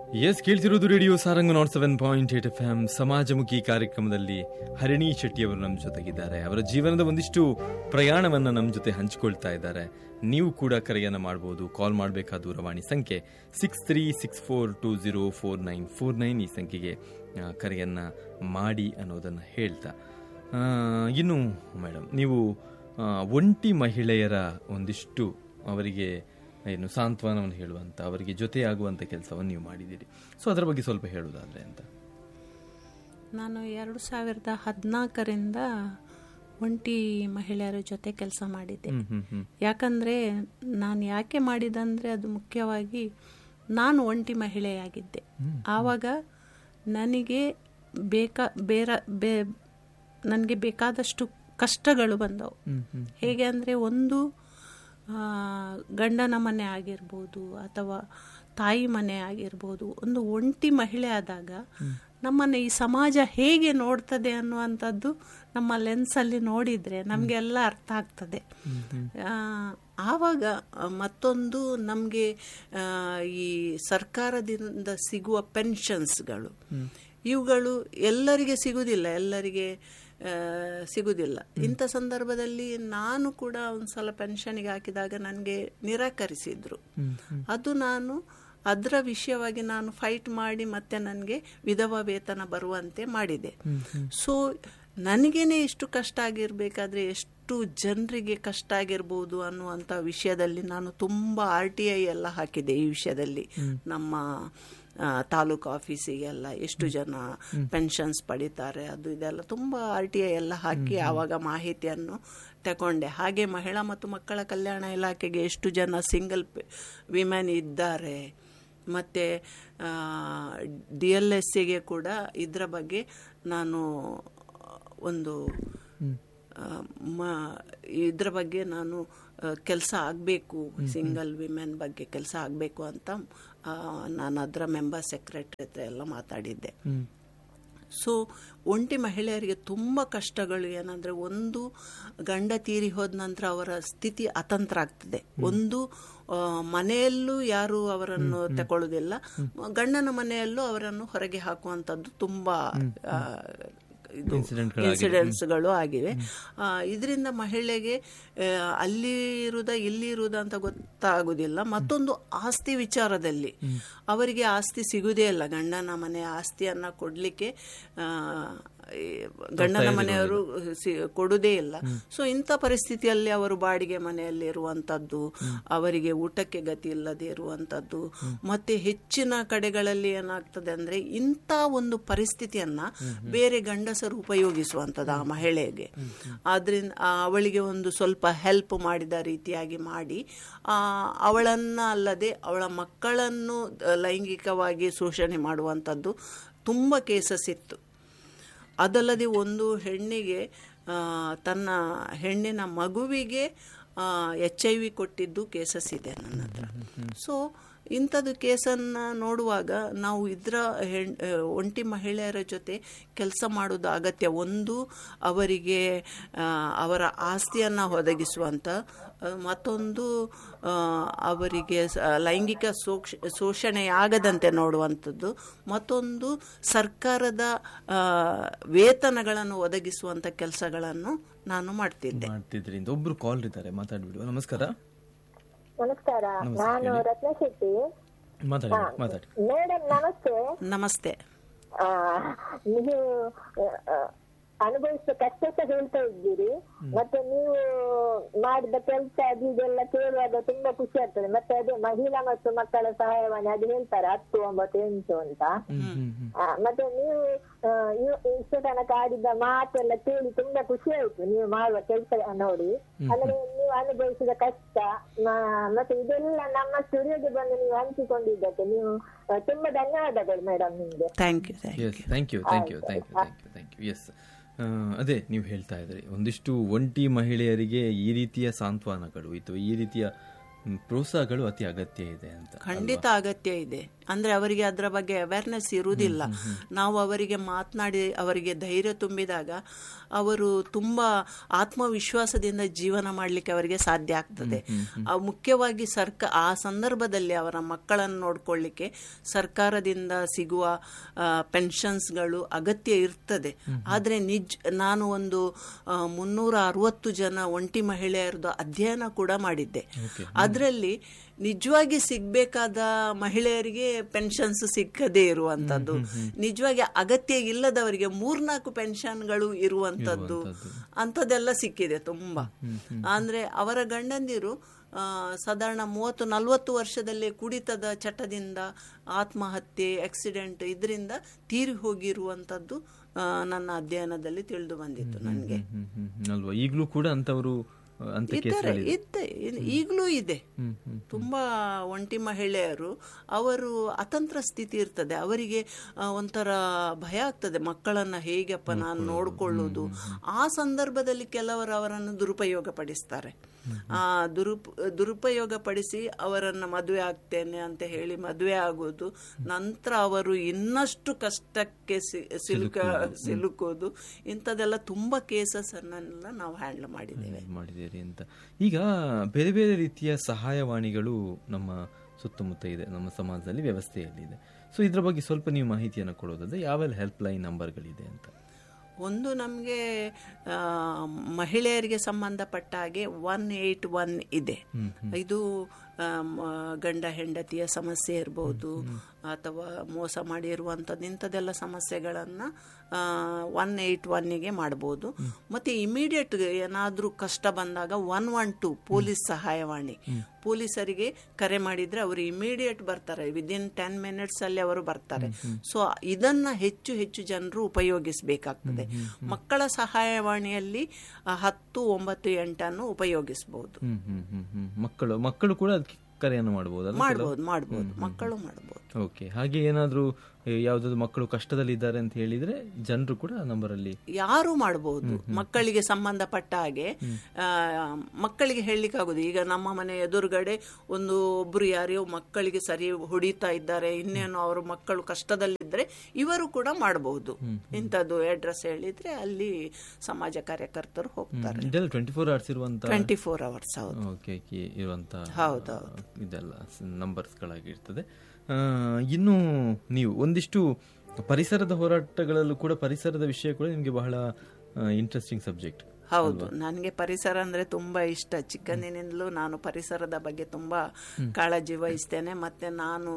S ಕೇಳ್ತಿರೋದು radio Sarang nought seven point eight F M ಸಮಾಜಮುಖಿ ಕಾರ್ಯಕ್ರಮದಲ್ಲಿ ಹರಿಣಿ ಶೆಟ್ಟಿ ಅವರು ನಮ್ಮ ಜೊತೆಗಿದ್ದಾರೆ ಅವರ ಜೀವನದ ಒಂದಿಷ್ಟು ಪ್ರಯಾಣವನ್ನ ನಮ್ಮ ಜೊತೆ ಹಂಚಿಕೊಳ್ತಾ ಇದ್ದಾರೆ ನೀವು ಕೂಡ ಕರೆಯನ್ನ ಮಾಡಬಹುದು ಕಾಲ್ ಮಾಡಬೇಕಾದ ದೂರವಾಣಿ ಸಂಖ್ಯೆ six three six four two zero four nine four nine ಈ ಸಂಖ್ಯೆಗೆ ಆ, ಕರೆಯನ್ನ ಮಾಡಿ ಅನ್ನೋದನ್ನ ಹೇಳ್ತಾ ಆ, ಇನ್ನು ಮೇಡಮ್ ನೀವು ಆ, ಒಂಟಿ ಮಹಿಳೆಯರ ಒಂದಿಷ್ಟು ಅವರಿಗೆ ಏನು ಸಾಂತ್ವನವನ್ನು ಹೇಳುವಂತ ಅವರಿಗೆ ಜೊತೆಯಾಗುವಂತ ಕೆಲಸವನ್ನು ನೀವು ಮಾಡಿದ್ದೀರಿ ಸೊ ಅದರ ಬಗ್ಗೆ ಸ್ವಲ್ಪ ಹೇಳುವುದಾದ್ರೆ ಅಂತ ನಾನು ಎರಡು ಸಾವಿರದ ಹದಿನಾಲ್ಕರಿಂದ ಒಂಟಿ ಮಹಿಳೆಯರ ಜೊತೆ ಕೆಲಸ ಮಾಡಿದ್ದೆ ಹ್ಮ್ ಹ್ಮ್ ಹ್ಮ್ ಯಾಕಂದರೆ ನಾನು ಯಾಕೆ ಮಾಡಿದಂದರೆ ಅದು ಮುಖ್ಯವಾಗಿ ನಾನು ಒಂಟಿ ಮಹಿಳೆಯಾಗಿದ್ದೆ ಆವಾಗ ನನಗೆ ಬೇಕಾ ಬೇರ ಬೇ ನನಗೆ ಬೇಕಾದಷ್ಟು ಕಷ್ಟಗಳು ಬಂದವು ಹೇಗೆ ಅಂದರೆ ಒಂದು ಆ, ಗಂಡನ ಮನೆ ಆಗಿರ್ಬೋದು ಅಥವಾ ತಾಯಿ ಮನೆ ಆಗಿರ್ಬೋದು ಒಂದು ಒಂಟಿ ಮಹಿಳೆ ಆದಾಗ ನಮ್ಮನ್ನು ಈ ಸಮಾಜ ಹೇಗೆ ನೋಡ್ತದೆ ಅನ್ನುವಂಥದ್ದು ನಮ್ಮ ಲೆನ್ಸಲ್ಲಿ ನೋಡಿದರೆ ನಮಗೆಲ್ಲ ಅರ್ಥ ಆಗ್ತದೆ ಆ, ಆವಾಗ ಆ, ಮತ್ತೊಂದು ನಮಗೆ ಈ ಸರ್ಕಾರದಿಂದ ಸಿಗುವ ಪೆನ್ಷನ್ಸ್ಗಳು ಇವುಗಳು ಎಲ್ಲರಿಗೆ ಸಿಗುವುದಿಲ್ಲ ಎಲ್ಲರಿಗೆ ಆ, ಸಿಗುವುದಿಲ್ಲ ಇಂಥ ಸಂದರ್ಭದಲ್ಲಿ ನಾನು ಕೂಡ ಒಂದು ಸಲ ಪೆನ್ಷನ್ಗೆ ಹಾಕಿದಾಗ ನನಗೆ ನಿರಾಕರಿಸಿದ್ರು ಅದು ನಾನು ಅದರ ವಿಷಯವಾಗಿ ನಾನು ಫೈಟ್ ಮಾಡಿ ಮತ್ತೆ ನನಗೆ ವಿಧವಾ ವೇತನ ಬರುವಂತೆ ಮಾಡಿದೆ ಸೊ ನನಗೇನೆ ಇಷ್ಟು ಕಷ್ಟ ಆಗಿರಬೇಕಾದ್ರೆ ಎಷ್ಟು ಜನರಿಗೆ ಕಷ್ಟ ಆಗಿರ್ಬೋದು ಅನ್ನುವಂಥ ವಿಷಯದಲ್ಲಿ ನಾನು ತುಂಬ ಆರ್ ಟಿ ಐ ಎಲ್ಲ ಹಾಕಿದೆ ಈ ವಿಷಯದಲ್ಲಿ ನಮ್ಮ ಆ, ತಾಲೂಕು ಆಫೀಸಿಗೆಲ್ಲ ಎಷ್ಟು ಜನ ಪೆನ್ಷನ್ಸ್ ಪಡಿತಾರೆ ಅದು ಇದೆಲ್ಲ ತುಂಬ ಆರ್ ಟಿ ಐ ಎಲ್ಲ ಹಾಕಿ ಆವಾಗ ಮಾಹಿತಿಯನ್ನು ತಗೊಂಡೆ ಹಾಗೆ ಮಹಿಳಾ ಮತ್ತು ಮಕ್ಕಳ ಕಲ್ಯಾಣ ಇಲಾಖೆಗೆ ಎಷ್ಟು ಜನ ಸಿಂಗಲ್ ವಿಮೆನ್ ಇದ್ದಾರೆ ಮತ್ತು ಡಿ ಎಲ್ ಎಸ್ ಸಿಗೆ ಕೂಡ ಇದರ ಬಗ್ಗೆ ನಾನು ಒಂದು ಆ, ಮ ಇದ್ರ ಬಗ್ಗೆ ನಾನು ಕೆಲಸ ಆಗಬೇಕು ಸಿಂಗಲ್ ವಿಮೆನ್ ಬಗ್ಗೆ ಕೆಲಸ ಆಗಬೇಕು ಅಂತ ಆ, ನಾನು ಅದರ ಮೆಂಬರ್ ಸೆಕ್ರೆಟರಿ ಹತ್ರ ಎಲ್ಲ ಮಾತಾಡಿದ್ದೆ ಸೊ ಒಂಟಿ ಮಹಿಳೆಯರಿಗೆ ತುಂಬ ಕಷ್ಟಗಳು ಏನಂದರೆ ಒಂದು ಗಂಡ ತೀರಿ ಹೋದ ನಂತರ ಅವರ ಸ್ಥಿತಿ ಅತಂತ್ರ ಆಗ್ತದೆ ಒಂದು ಆ, ಮನೆಯಲ್ಲೂ ಯಾರು ಅವರನ್ನು ತಗೊಳ್ಳೋದಿಲ್ಲ ಗಂಡನ ಮನೆಯಲ್ಲೂ ಅವರನ್ನು ಹೊರಗೆ ಹಾಕುವಂಥದ್ದು ತುಂಬ ಆ, ಇದು ಇನ್ಸಿಡೆಂಟ್ಗಳಾಗಿವೆ. ಇನ್ಸಿಡೆಂಟ್ಸ್ಗಳು ಆಗಿವೆ ಇದರಿಂದ ಮಹಿಳೆಗೆ ಆ, ಅಲ್ಲಿ ಇರುವುದ ಇಲ್ಲಿ ಇರುವುದ ಅಂತ ಗೊತ್ತಾಗುವುದಿಲ್ಲ ಮತ್ತೊಂದು ಆಸ್ತಿ ವಿಚಾರದಲ್ಲಿ ಅವರಿಗೆ ಆಸ್ತಿ ಸಿಗುವುದೇ ಇಲ್ಲ ಗಂಡನ ಮನೆ ಆಸ್ತಿಯನ್ನ ಕೊಡ್ಲಿಕ್ಕೆ ಆ, ಈ ಗಂಡನ ಮನೆಯವರು ಸಿ- ಕೊಡುವುದೇ ಇಲ್ಲ ಸೊ ಇಂಥ ಪರಿಸ್ಥಿತಿಯಲ್ಲಿ ಅವರು ಬಾಡಿಗೆ ಮನೆಯಲ್ಲಿ ಇರುವಂತದ್ದು ಅವರಿಗೆ ಊಟಕ್ಕೆ ಗತಿ ಇಲ್ಲದೆ ಇರುವಂತದ್ದು ಮತ್ತೆ ಹೆಚ್ಚಿನ ಕಡೆಗಳಲ್ಲಿ ಏನಾಗ್ತದೆ ಅಂದ್ರೆ ಇಂಥ ಒಂದು ಪರಿಸ್ಥಿತಿಯನ್ನ ಬೇರೆ ಗಂಡಸರು ಉಪಯೋಗಿಸುವಂಥದ್ದು ಆ ಮಹಿಳೆಗೆ ಆದ್ರಿಂದ ಆ ಅವಳಿಗೆ ಒಂದು ಸ್ವಲ್ಪ ಹೆಲ್ಪ್ ಮಾಡಿದ ರೀತಿಯಾಗಿ ಮಾಡಿ ಆ, ಅವಳನ್ನ ಅಲ್ಲದೆ ಅವಳ ಮಕ್ಕಳನ್ನು ಆ, ಲೈಂಗಿಕವಾಗಿ ಶೋಷಣೆ ಮಾಡುವಂಥದ್ದು ತುಂಬ ಕೇಸಸ್ ಇತ್ತು ಅದಲ್ಲದೆ ಒಂದು ಹೆಣ್ಣಿಗೆ ಆ, ತನ್ನ ಹೆಣ್ಣಿನ ಮಗುವಿಗೆ ಎಚ್ ಐ ವಿ ಕೊಟ್ಟಿದ್ದು ಕೇಸಸ್ ಇದೆ ನನ್ನ ಹತ್ರ ಸೊ ಇಂಥದ್ದು ಕೇಸನ್ನು ನೋಡುವಾಗ ನಾವು ಇದರ ಹೆಣ್ ಆ, ಒಂಟಿ ಮಹಿಳೆಯರ ಜೊತೆ ಕೆಲಸ ಮಾಡೋದು ಅಗತ್ಯ ಒಂದು ಅವರಿಗೆ ಆ, ಅವರ ಆಸ್ತಿಯನ್ನು ಒದಗಿಸುವಂಥ ಆ, ಮತ್ತೊಂದು ಆ, ಅವರಿಗೆ ಸ- ಲೈಂಗಿಕ ಸೋಕ್ಷ ಶೋಷಣೆಯಾಗದಂತೆ ನೋಡುವಂಥದ್ದು ಮತ್ತೊಂದು ಸರ್ಕಾರದ ಆ, ವೇತನಗಳನ್ನು ಒದಗಿಸುವಂಥ ಕೆಲಸಗಳನ್ನು ನಾನು ಮಾಡ್ತಿದ್ದೆ ಮಾಡ್ತಿದ್ರಿ ಅಂತ ಒಬ್ರು ಕಾಲ್ ಇದ್ದಾರೆ ಮಾತಾಡ್ಬಿಡುವ ನಮಸ್ಕಾರ ನಮಸ್ಕಾರ ನಾನು ರತ್ನ ಶೆಟ್ಟಿ ಮಾತಾಡಿ ಮಾತಾಡಿ ಮೇಡಮ್ ನಮಸ್ತೆ ನಮಸ್ತೆ ಆ, ನೀವು ಆ, ಅನುಭವಿಸಿದ ಕಷ್ಟ ಸಹ ಹೇಳ್ತಾ ಇದ್ದೀರಿ ಮತ್ತೆ ನೀವು ಮಾಡಿದ ಕೆಲಸ ಅದು ಇದೆಲ್ಲ ಕೇಳುವಾಗ ತುಂಬಾ ಖುಷಿ ಆಗ್ತದೆ ಮತ್ತೆ ಅದೇ ಮಹಿಳಾ ಮತ್ತು ಮಕ್ಕಳ ಸಹಾಯವಾಣಿ ಅದು ಹೇಳ್ತಾರೆ ಹತ್ತು ಒಂಬತ್ತು ಎಂಟು ಅಂತ ಆ, ಮತ್ತೆ ನೀವು ಆ, ಇವ್- ಇಷ್ಟು ತನಕ ಆಡಿದ ಮಾತೆಲ್ಲ ಕೇಳಿ ತುಂಬಾ ಖುಷಿ ಆಯ್ತು ನೀವು ಮಾಡುವ ಕೆಲಸ ನೋಡಿ ಅಂದ್ರೆ ನೀವು ಅನುಭವಿಸಿದ ಕಷ್ಟ ಮ- ಮತ್ತೆ ಇದೆಲ್ಲ ನಮ್ಮ ಸ್ಟುಡಿಯೋಗೆ ಬಂದು ನೀವು ಹಂಚಿಕೊಂಡಿದ್ದಕ್ಕೆ ನೀವು ಆ, ತುಂಬಾ ಧನ್ಯವಾದಗಳು ಮೇಡಮ್ ನಿಮ್ಗೆ thank you thank you yes thank you thank you thank you thank you thank you yes ಅದೇ ನೀವು ಹೇಳ್ತಾ ಇದ್ರಿ ಒಂದಿಷ್ಟು ಒಂಟಿ ಮಹಿಳೆಯರಿಗೆ ಈ ರೀತಿಯ ಸಾಂತ್ವನಗಳು ಅಥವಾ ಈ ರೀತಿಯ ಹ್ಮ್, ಪ್ರೋತ್ಸಾಹಗಳು ಅತಿ ಅಗತ್ಯ ಇದೆ ಅಂತ ಖಂಡಿತ ಅಗತ್ಯ ಇದೆ ಅಂದ್ರೆ ಅವರಿಗೆ ಅದರ ಬಗ್ಗೆ ಅವೇರ್ನೆಸ್ ಇರುವುದಿಲ್ಲ ನಾವು ಅವರಿಗೆ ಮಾತನಾಡಿ ಅವರಿಗೆ ಧೈರ್ಯ ತುಂಬಿದಾಗ ಅವರು ತುಂಬಾ ಆತ್ಮವಿಶ್ವಾಸದಿಂದ ಜೀವನ ಮಾಡಲಿಕ್ಕೆ ಅವರಿಗೆ ಸಾಧ್ಯ ಆಗ್ತದೆ ಆ ಮುಖ್ಯವಾಗಿ ಸರ್ಕ ಆ ಸಂದರ್ಭದಲ್ಲಿ ಅವರ ಮಕ್ಕಳನ್ನು ನೋಡ್ಕೊಳ್ಳಿಕ್ಕೆ ಸರ್ಕಾರದಿಂದ ಸಿಗುವ ಪೆನ್ಷನ್ಸ್ಗಳು ಅಗತ್ಯ ಇರ್ತದೆ ಆದರೆ ನಿಜ ನಾನು ಒಂದು ಆ, ಮುನ್ನೂರ ಅರವತ್ತು ಜನ ಒಂಟಿ ಮಹಿಳೆಯರದು ಅಧ್ಯಯನ ಕೂಡ ಮಾಡಿದ್ದೆ ಅದರಲ್ಲಿ ನಿಜವಾಗಿ ಸಿಗ್ಬೇಕಾದ ಮಹಿಳೆಯರಿಗೆ ಪೆನ್ಷನ್ಸ್ ಸಿಕ್ಕದೇ ಇರುವಂತದ್ದು ನಿಜವಾಗಿ ಅಗತ್ಯ ಇಲ್ಲದವರಿಗೆ ಮೂರ್ನಾಲ್ಕು ಪೆನ್ಷನ್ಗಳು ಇರುವಂತದ್ದು ಅಂಥದ್ದೆಲ್ಲ ಸಿಕ್ಕಿದೆ ತುಂಬಾ ಅಂದ್ರೆ ಅವರ ಗಂಡಂದಿರು ಆ, ಸಾಧಾರಣ ಮೂವತ್ತು ನಲವತ್ತು ವರ್ಷದಲ್ಲೇ ಕುಡಿತದ ಚಟದಿಂದ ಆತ್ಮಹತ್ಯೆ ಆಕ್ಸಿಡೆಂಟ್ ಇದರಿಂದ ತೀರಿ ಹೋಗಿರುವಂತದ್ದು ಆ, ನನ್ನ ಅಧ್ಯಯನದಲ್ಲಿ ತಿಳಿದು ಬಂದಿತ್ತು ನನಗೆ ಹ್ಮ್, ಹ್ಮ್, ಹ್ಮ್. ಅಲ್ವಾ ಈಗಲೂ ಕೂಡ ಅಂತವರು ಅಂತ ಇದ್ದಾರೆ ಇದ್ದೆ ಈಗಲೂ ಇದೆ ಹ್ಮ್, ಹ್ಮ್. ತುಂಬಾ ಒಂಟಿ ಮಹಿಳೆಯರು ಅವರು ಅತಂತ್ರ ಸ್ಥಿತಿ ಇರ್ತದೆ ಅವರಿಗೆ ಆ, ಒಂಥರ ಭಯ ಆಗ್ತದೆ ಮಕ್ಕಳನ್ನ ಹೇಗಪ್ಪ ನಾನು ನೋಡ್ಕೊಳ್ಳೋದು ಆ ಸಂದರ್ಭದಲ್ಲಿ ಕೆಲವರು ಅವರನ್ನು ದುರುಪಯೋಗ ಪಡಿಸ್ತಾರೆ ಆ ದುರುಪ ದುರುಪಯೋಗ ಪಡಿಸಿ ಅವರನ್ನ ಮದುವೆ ಆಗ್ತೇನೆ ಅಂತ ಹೇಳಿ ಮದುವೆ ಆಗೋದು ನಂತರ ಅವರು ಇನ್ನಷ್ಟು ಕಷ್ಟಕ್ಕೆ ಸಿ- ಸಿಲುಕ ಸಿಲುಕೋದು ಇಂಥದ್ದೆಲ್ಲ ತುಂಬಾ ಕೇಸಸ್ ಅನ್ನೆಲ್ಲ ನಾವು ಹ್ಯಾಂಡಲ್ ಮಾಡಿದ್ದೇವೆ ಮಾಡಿದ್ದೀರಿ ಅಂತ ಈಗ ಬೇರೆ ಬೇರೆ ರೀತಿಯ ಸಹಾಯವಾಣಿಗಳು ನಮ್ಮ ಸುತ್ತಮುತ್ತ ಇದೆ ನಮ್ಮ ಸಮಾಜದಲ್ಲಿ ವ್ಯವಸ್ಥೆಯಲ್ಲಿ ಇದೆ ಸೊ ಇದ್ರ ಬಗ್ಗೆ ಸ್ವಲ್ಪ ನೀವು ಮಾಹಿತಿಯನ್ನು ಕೊಡೋದಾದ್ರೆ ಯಾವೆಲ್ಲ ಹೆಲ್ಪ್ ಲೈನ್ ನಂಬರ್ಗಳಿದೆ ಅಂತ ಒಂದು ನಮಗೆ ಮಹಿಳೆಯರಿಗೆ ಸಂಬಂಧಪಟ್ಟ ಹಾಗೆ ಒನ್ ಏಯ್ಟ್ ಒನ್ ಇದೆ ಇದು ಆ, ಮ- ಗಂಡ ಹೆಂಡತಿಯ ಸಮಸ್ಯೆ ಇರ್ಬೋದು ಅಥವಾ ಮೋಸ ಮಾಡಿರುವಂಥದ್ದು ಇಂಥದ್ದೆಲ್ಲ ಸಮಸ್ಯೆಗಳನ್ನು ಒನ್ ಏಯ್ಟ್ ಒನ್ನಿಗೆ ಮಾಡ್ಬೋದು ಮತ್ತು ಇಮಿಡಿಯೇಟ್ ಏನಾದರೂ ಕಷ್ಟ ಬಂದಾಗ ಒನ್ ಒನ್ ಟು ಪೊಲೀಸ್ ಸಹಾಯವಾಣಿ ಪೊಲೀಸರಿಗೆ ಕರೆ ಮಾಡಿದರೆ ಅವರು ಇಮಿಡಿಯೇಟ್ ಬರ್ತಾರೆ ವಿದಿನ್ ಟೆನ್ ಮಿನಿಟ್ಸಲ್ಲಿ ಅವರು ಬರ್ತಾರೆ ಸೊ ಇದನ್ನು ಹೆಚ್ಚು ಹೆಚ್ಚು ಜನರು ಉಪಯೋಗಿಸಬೇಕಾಗ್ತದೆ ಮಕ್ಕಳ ಸಹಾಯವಾಣಿಯಲ್ಲಿ ಆ, ಹತ್ತು ಒಂಬತ್ತು ಎಂಟನ್ನು ಉಪಯೋಗಿಸಬಹುದು ಹ್ಮ್ ಹ್ಮ್ ಹ್ಮ್ ಹ್ಮ್ ಮಕ್ಕಳು ಮಕ್ಕಳು ಕೂಡ ಅದಕ್ಕೆ ಕರೆಯನ್ನು ಮಾಡಬಹುದಲ್ಲ ಮಾಡ್ಬೋದು ಮಾಡ್ಬೋದು ಮಕ್ಕಳು ಮಾಡ್ಬೋದು ಓಕೆ ಹಾಗೆ ಏನಾದರೂ ಯಾವ್ದಾದ್ರು ಮಕ್ಕಳು ಕಷ್ಟದಲ್ಲಿ ಇದ್ದಾರೆ ಅಂತ ಹೇಳಿದ್ರೆ ಜನರು ಕೂಡ ನಂಬರ್ ಅಲ್ಲಿ ಯಾರು ಮಾಡಬಹುದು ಮಕ್ಕಳಿಗೆ ಸಂಬಂಧಪಟ್ಟ ಹಾಗೆ ಆ, ಮಕ್ಕಳಿಗೆ ಹೇಳಲಿಕ್ಕಾಗೋದು ಈಗ ನಮ್ಮ ಮನೆ ಎದುರುಗಡೆ ಒಂದು ಒಬ್ರು ಯಾರೋ ಮಕ್ಕಳಿಗೆ ಸರಿ ಹೊಡಿತಾ ಇದ್ದಾರೆ ಇನ್ನೇನು ಅವರು ಮಕ್ಕಳು ಕಷ್ಟದಲ್ಲಿದ್ದರೆ ಇವರು ಕೂಡ ಮಾಡಬಹುದು ಇಂಥದ್ದು ಅಡ್ರೆಸ್ ಹೇಳಿದ್ರೆ ಅಲ್ಲಿ ಸಮಾಜ ಕಾರ್ಯಕರ್ತರು ಹೋಗ್ತಾರೆ ಇದೆಲ್ಲ ಟ್ವೆಂಟಿ ಫೋರ್ ಅವರ್ಸ್ ಇರುವಂತ ಟ್ವೆಂಟಿ ಫೋರ್ ಅವರ್ಸ್ ಹೌದು ಓಕೆ ಓಕೆ ಇರುವಂತ ಹೌದು, ಇದೆಲ್ಲ ನಂಬರ್ಸ್ಗಳಾಗಿರ್ತದೆ ಆ, ಇನ್ನು ನೀವು ಒಂದಿಷ್ಟು ಪರಿಸರದ ಹೋರಾಟಗಳಲ್ಲೂ ಕೂಡ ಪರಿಸರದ ವಿಷಯ ಕೂಡ ನಿಮಗೆ ಬಹಳ ಇಂಟ್ರೆಸ್ಟಿಂಗ್ ಸಬ್ಜೆಕ್ಟ್ ಹೌದು ನನಗೆ ಪರಿಸರ ಅಂದ್ರೆ ತುಂಬಾ ಇಷ್ಟ ಚಿಕ್ಕಂದಿನಿಂದಲೂ ನಾನು ಪರಿಸರದ ಬಗ್ಗೆ ತುಂಬಾ ಕಾಳಜಿ ವಹಿಸ್ತೇನೆ ಮತ್ತೆ ನಾನು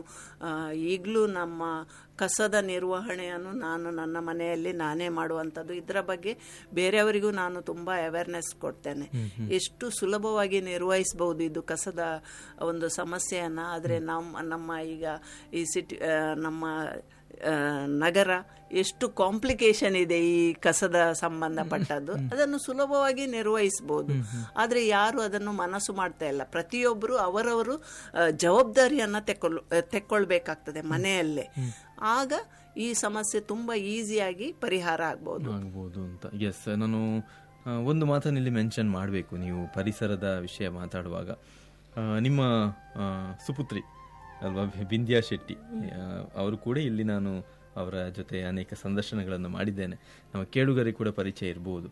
ಈಗಲೂ ನಮ್ಮ ಕಸದ ನಿರ್ವಹಣೆಯನ್ನು ನಾನು ನನ್ನ ಮನೆಯಲ್ಲಿ ನಾನೇ ಮಾಡುವಂಥದ್ದು ಇದರ ಬಗ್ಗೆ ಬೇರೆಯವರಿಗೂ ನಾನು ತುಂಬಾ ಅವೇರ್ನೆಸ್ ಕೊಡ್ತೇನೆ ಎಷ್ಟು ಸುಲಭವಾಗಿ ನಿರ್ವಹಿಸಬಹುದು ಇದು ಕಸದ ಒಂದು ಸಮಸ್ಯೆಯನ್ನ ಆದರೆ ನಮ್ಮ ನಮ್ಮ ಈಗ ಈ ಸಿಟಿ ನಮ್ಮ ಆ, ನಗರ ಎಷ್ಟು ಕಾಂಪ್ಲಿಕೇಶನ್ ಇದೆ ಈ ಕಸದ ಸಂಬಂಧಪಟ್ಟದ್ದು ಅದನ್ನು ಸುಲಭವಾಗಿ ನಿರ್ವಹಿಸಬಹುದು ಆದರೆ ಯಾರು ಅದನ್ನು ಮನಸ್ಸು ಮಾಡ್ತಾ ಇಲ್ಲ ಪ್ರತಿಯೊಬ್ಬರು ಅವರವರು ಆ, ಜವಾಬ್ದಾರಿಯನ್ನ ತೆಕ್ಕೊಳ್ ತೆಕ್ಕೊಳ್ಬೇಕಾಗ್ತದೆ ಮನೆಯಲ್ಲೇ ಆಗ ಈ ಸಮಸ್ಯೆ ತುಂಬಾ ಈಸಿಯಾಗಿ ಪರಿಹಾರ ಆಗ್ಬೋದು ಆಗ್ಬೋದು ಅಂತ ಎಸ್ ನಾನು ಆ, ಒಂದು ಮಾತನ್ನು ಇಲ್ಲಿ ಮೆನ್ಷನ್ ಮಾಡಬೇಕು ನೀವು ಪರಿಸರದ ವಿಷಯ ಮಾತಾಡುವಾಗ ಆ, ನಿಮ್ಮ ಆ, ಸುಪುತ್ರಿ ಅಲ್ವಾ ಬಿ- ಬಿಂದ್ಯಾ ಶೆಟ್ಟಿ ಆ, ಅವರು ಕೂಡ ಇಲ್ಲಿ ನಾನು ಅವರ ಜೊತೆ ಅನೇಕ ಸಂದರ್ಶನಗಳನ್ನು ಮಾಡಿದ್ದೇನೆ ನಮ್ಮ ಕೇಳುಗರಿಗೆ ಕೂಡ ಪರಿಚಯ ಇರಬಹುದು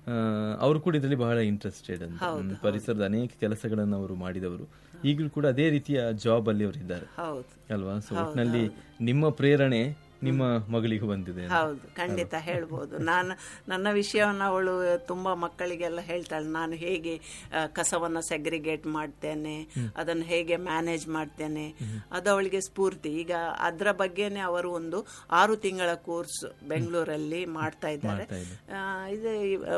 ಅವರು ಕೂಡ ಇದರಲ್ಲಿ ಬಹಳ ಇಂಟ್ರೆಸ್ಟೆಡ್ ಅಂತ ಹ್ಮ್, ಪರಿಸರದ ಅನೇಕ ಕೆಲಸಗಳನ್ನು ಅವರು ಮಾಡಿದವರು ಈಗಲೂ ಕೂಡ ಅದೇ ರೀತಿಯ ಜಾಬ್ ಅಲ್ಲಿ ಅವರು ಇದ್ದಾರೆ ಹೌದು ಅಲ್ವಾ ಸೊ ಒಟ್ಟಿನಲ್ಲಿ ನಿಮ್ಮ ಪ್ರೇರಣೆ ನಿಮ್ಮ ಮಗಳಿಗೂ ಬಂದಿದೆ ಅಂತ. ಹೌದು ಖಂಡಿತ ಹೇಳ್ಬೋದು ನಾನು ನನ್ನ ವಿಷಯವನ್ನು ಅವಳು ತುಂಬ ಮಕ್ಕಳಿಗೆಲ್ಲ ಹೇಳ್ತಾಳೆ ನಾನು ಹೇಗೆ ಆ, ಕಸವನ್ನ ಸೆಗ್ರಿಗೇಟ್ ಮಾಡ್ತೇನೆ ಅದನ್ನು ಹೇಗೆ ಮ್ಯಾನೇಜ್ ಮಾಡ್ತೇನೆ ಅದು ಅವಳಿಗೆ ಸ್ಫೂರ್ತಿ ಈಗ ಅದರ ಬಗ್ಗೆನೇ ಅವರು ಒಂದು ಆರು ತಿಂಗಳ ಕೋರ್ಸ್ ಬೆಂಗಳೂರಲ್ಲಿ ಮಾಡ್ತಾ ಇದ್ದಾರೆ ಆ, ಇದು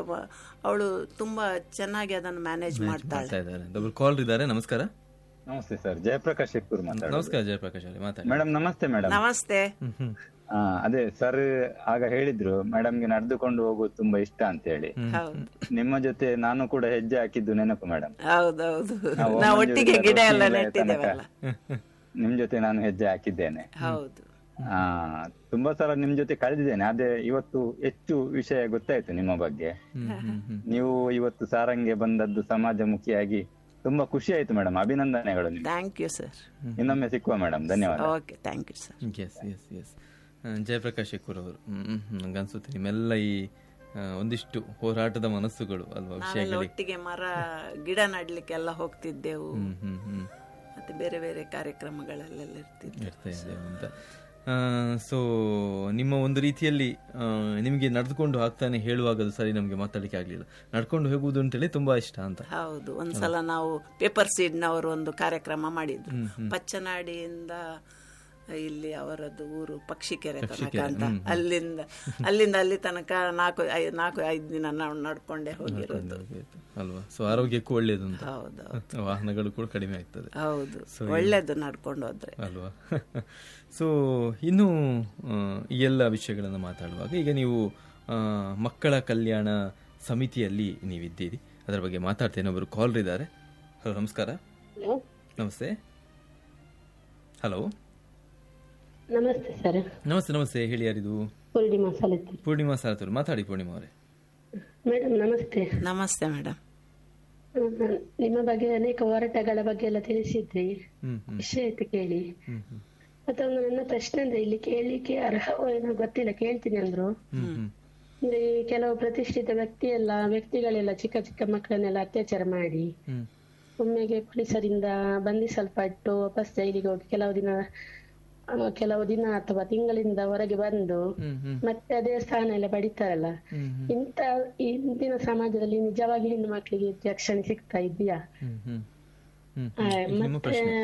ಅವಳು ತುಂಬಾ ಚೆನ್ನಾಗಿ ಅದನ್ನು ಮ್ಯಾನೇಜ್ ಮಾಡ್ತಾಳೆ ಮಾಡ್ತಾ ಇದ್ದಾರೆ ಒಬ್ರು ಕಾಲ್ ಇದ್ದಾರೆ ನಮಸ್ಕಾರ ನಮಸ್ತೆ ಸರ್ ಜಯಪ್ರಕಾಶ್ ಶೆಟ್ಟೂರ್ ಮಾತಾಡೋದು ನಮಸ್ಕಾರ ಜಯಪ್ರಕಾಶ್ ಅವರೇ ಮಾತಾಡಿ ಮೇಡಮ್ ನಮಸ್ತೆ ಮೇಡಮ್ ನಮಸ್ತೆ ಆ, ಅದೇ ಸರ್ ಆಗ ಹೇಳಿದ್ರು ಮೇಡಮ್ಗೆ ನಡೆದುಕೊಂಡು ಹೋಗೋದು ತುಂಬಾ ಇಷ್ಟ ಅಂತ ಹೇಳಿ ಹೌದು ನಿಮ್ಮ ಜೊತೆ ನಾನು ಕೂಡ ಹೆಜ್ಜೆ ಹಾಕಿದ್ದು ನೆನಪು ಮೇಡಮ್ ಹೌದೌದು ನಾವು ನಾವು ಒಮ್ಮೆ ಒಟ್ಟಿಗೆ ಗಿಡ ಎಲ್ಲ ರೊಟ್ಟಿ ಎಲ್ಲ ನೆಟ್ಟಿದ್ದೇವಲ್ಲ ನಿಮ್ ಜೊತೆ ನಾನು ಹೆಜ್ಜೆ ಹಾಕಿದ್ದೇನೆ ಹೌದು ಆ ತುಂಬಾ ಸಲ ನಿಮ್ ಜೊತೆ ಕಳೆದಿದ್ದೇನೆ ಅದೇ ಇವತ್ತು ಹೆಚ್ಚು ವಿಷಯ ಗೊತ್ತಾಯ್ತು ನಿಮ್ಮ ಬಗ್ಗೆ ನೀವು ಇವತ್ತು ಸಾರಂಗೆ ಬಂದದ್ದು ಸಮಾಜಮುಖಿಯಾಗಿ ತುಂಬಾ ಖುಷಿ ಆಯ್ತು ಮೇಡಮ್ ಅಭಿನಂದನೆಗಳು ನಿಮ್ಗೆ ಥ್ಯಾಂಕ್ ಯು ಸರ್ ಇನ್ನೊಮ್ಮೆ ಸಿಕ್ಕುವ ಮೇಡಮ್ ಧನ್ಯವಾದ okay thank you sir yes yes yes Jayaprakash Shekkur ಅವರು ಹ್ಮ್ ನಂಗೆ ಅನ್ಸುತ್ತೆ ನಿಮ್ಮೆಲ್ಲ ಈ ಆ, ಒಂದಿಷ್ಟು ಹೋರಾಟದ ಮನಸ್ಸುಗಳು ಅಲ್ವಾ ನಾವೆಲ್ಲ ವಿಷಯಗಳಿಗೆ ಒಟ್ಟಿಗೆ ಮರ ಗಿಡ ನಡ್ಲಿಕ್ಕೆಲ್ಲ ಹೋಗ್ತಿದ್ದೆವು ಹ್ಮ್ ಹ್ಮ್ ಹ್ಮ್ ಮತ್ತೆ ಬೇರೆ ಬೇರೆ ಕಾರ್ಯಕ್ರಮಗಳಲ್ಲೆಲ್ಲ ಇರ್ತಿದ್ದೆ ಇರ್ತಾ ಇದೆ ಅಂತ ಸೊ ನಿಮ್ಮ ಒಂದು ರೀತಿಯಲ್ಲಿ ಆ, ನಿಮಗೆ ನಡೆದುಕೊಂಡು ಆಗ್ತಾನೆ ಹೇಳುವಾಗ ಅದು ಸರಿ ನಮಗೆ ಮಾತಾಡಲಿಕ್ಕೆ ಆಗ್ಲಿಲ್ಲ ನಡ್ಕೊಂಡು ಹೋಗುವುದು ಅಂತೇಳಿ ತುಂಬಾ ಇಷ್ಟ ಅಂತ ಹೌದು ಒಂದ್ಸಲ ನಾವು ಪೇಪರ್ ಸೀಡ್ನವರು ಒಂದು ಕಾರ್ಯಕ್ರಮ ಮಾಡಿದ್ರು ಪಚ್ಚನಾಡಿಯಿಂದ ಇಲ್ಲಿ ಅವರದ್ದು ಊರು ಪಕ್ಷಿಕೆರೆ ತನಕ ಅಂತ ಅಲ್ಲಿಂದ ಅಲ್ಲಿಂದ ಅಲ್ಲಿ ತನಕ ನಾಲ್ಕು ಐ- ನಾಲ್ಕು ಐದು ದಿನ ನಾವು ನಡ್ಕೊಂಡೇ ಹೋಗಿರೋದು ಅಲ್ವಾ ಸೊ ಆರೋಗ್ಯಕ್ಕೂ ಒಳ್ಳೇದು ಅಂತ ಹೌದು ವಾಹನಗಳು ಕೂಡ ಕಡಿಮೆ ಆಗ್ತದೆ ಹೌದು ಒಳ್ಳೇದು ನಡ್ಕೊಂಡು ಹೋದ್ರೆ ಅಲ್ವಾ ಸೊ ಇನ್ನು ಆ, ಈ ಎಲ್ಲ ವಿಷಯಗಳನ್ನು ಮಾತಾಡುವಾಗ ಈಗ ನೀವು ಆ, ಮಕ್ಕಳ ಕಲ್ಯಾಣ ಸಮಿತಿಯಲ್ಲಿ ನೀವಿದ್ದೀರಿ ಅದರ ಬಗ್ಗೆ ಮಾತಾಡ್ತೇನೆ ಒಬ್ಬರು ಕಾಲ್ ಇದ್ದಾರೆ ಹಲೋ ನಮಸ್ಕಾರ ನಮಸ್ತೆ ಹಲೋ ನಮಸ್ತೆ ಸರ್ ನಮಸ್ತೆ ನಮಸ್ತೆ ಹೇಳಿ ಯಾರಿದು ಪೂರ್ಣಿಮಾ ಸಲಿತ್ತಿ ಪೂರ್ಣಿಮಾ ಸಾರಥೂರು ಮಾತಾಡಿ ಪೂರ್ಣಿಮಾ ಅವರೇ ಮೇಡಮ್ ನಮಸ್ತೆ ನಮಸ್ತೆ ಮೇಡಮ್ ಹ್ಮ್, ನಿಮ್ಮ ಬಗ್ಗೆ ಅನೇಕ ಹೋರಾಟಗಳ ಬಗ್ಗೆ ಎಲ್ಲ ತಿಳಿಸಿದ್ರಿ ಹ್ಮ್ ಹ್ಮ್ ವಿಷಯ ಆಯ್ತು ಕೇಳಿ ಹ್ಮ್ ಹ್ಮ್ ಮತ್ತೆ ಒಂದು ನನ್ನ ಪ್ರಶ್ನೆ ಅಂದ್ರೆ ಇಲ್ಲಿ ಕೇಳಿಕ್ಕೆ ಅರ್ಹವೋ ಏನೋ ಗೊತ್ತಿಲ್ಲ ಕೇಳ್ತೀನಿ ಅಂದ್ರು ಹ್ಮ್ ಹ್ಮ್ ಅಂದ್ರೆ ಈ ಕೆಲವು ಪ್ರತಿಷ್ಠಿತ ವ್ಯಕ್ತಿ ಎಲ್ಲ ವ್ಯಕ್ತಿಗಳೆಲ್ಲ ಚಿಕ್ಕ ಚಿಕ್ಕ ಮಕ್ಕಳನ್ನೆಲ್ಲ ಅತ್ಯಾಚಾರ ಮಾಡಿ ಹ್ಮ್ ಒಮ್ಮೆಗೆ ಪೊಲೀಸರಿಂದ ಬಂಧಿಸಲ್ಪಟ್ಟು ವಾಪಸ್ ಜೈಲಿಗೆ ಹೋಗಿ ಕೆಲವು ದಿನ ಆ, ಕೆಲವು ದಿನ ಅಥವಾ ತಿಂಗಳಿಂದ ಹೊರಗೆ ಬಂದು ಹ್ಮ್ ಹ್ಮ್ ಮತ್ತೆ ಅದೇ ಸ್ಥಾನ ಎಲ್ಲ ಪಡಿತಾರಲ್ಲ ಹ್ಮ್ ಹ್ಮ್ ಇಂತ ಇಂದಿನ ಸಮಾಜದಲ್ಲಿ ನಿಜವಾಗಿ ಹೆಣ್ಣು ಮಕ್ಕಳಿಗೆ ರಕ್ಷಣೆ ಸಿಗ್ತಾ ಇದೆಯಾ ಹ್ಮ್ ಹ್ಮ್ ಹ್ಮ್ ಆ, ಹ್ಮ್ ನಿಮ್ಮ ಮತ್ತೆ ಪ್ರಶ್ನೆ